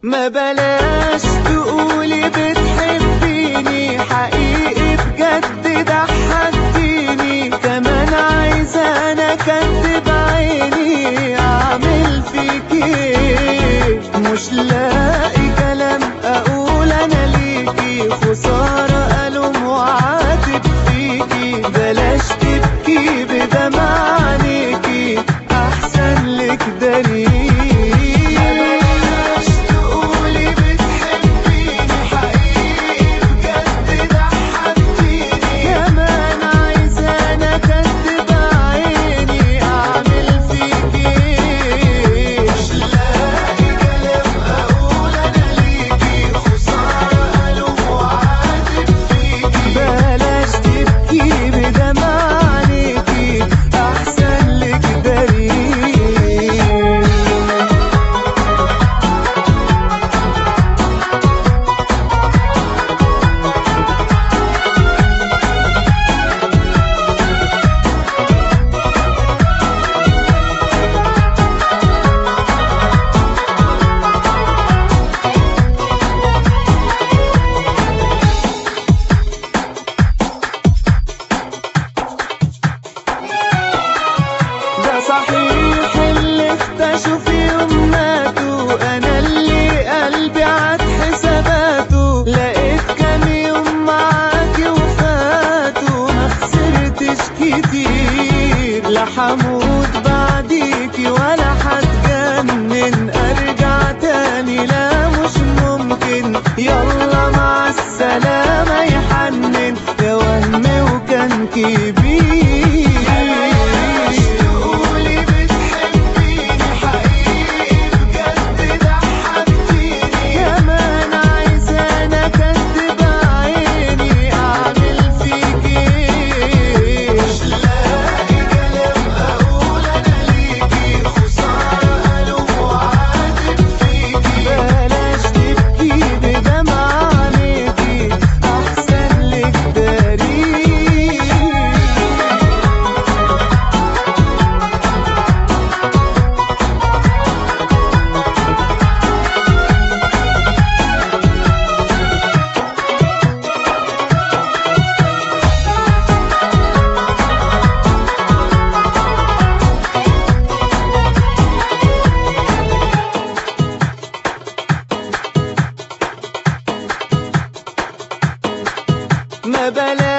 ما بلاش تقولي بتحبيني حقيقي بجد ضحكتيني كمان عايزة انا اكدب عيني اعمل فيكي ايه مش لاقي كلام اقول انا ليكي خسارة الوم وعاتب فيكي بلاش تبكي بدمع عينيكي احسن لك دليل بلاش تقولي بتحبيني حقيقي بجد ضحكتيني كمان عايزة انا اكدب عيني اعمل فيكي ايه مش لاقي كلام اقول انا ليكي خسارة الوم وعاتب فيكي بلاش تبكي بدمع عينيكي احسن لك دليل ده صحيح اللي اختشوا في يوم ماتوا انا اللي قلبي عاد حساباته لقيت كام يوم معاكي وفاتوا ما خسرتش كتير لا حموت بعديكي ولا هتجنن ارجع تاني لا مش ممكن يلا مع السلامة يحنن يا وهم وكان كبير تقولي بتحبيني حقيقي بجد ضحكتيني كمان عايزة انا اكدب عيني اعمل فيكي ايه مش لاقي كلام اقول انا ليكي خسارة الوم وعاتب فيكي بلاش تبكي بدمع عينيكي احسن لك دليل ما بلاش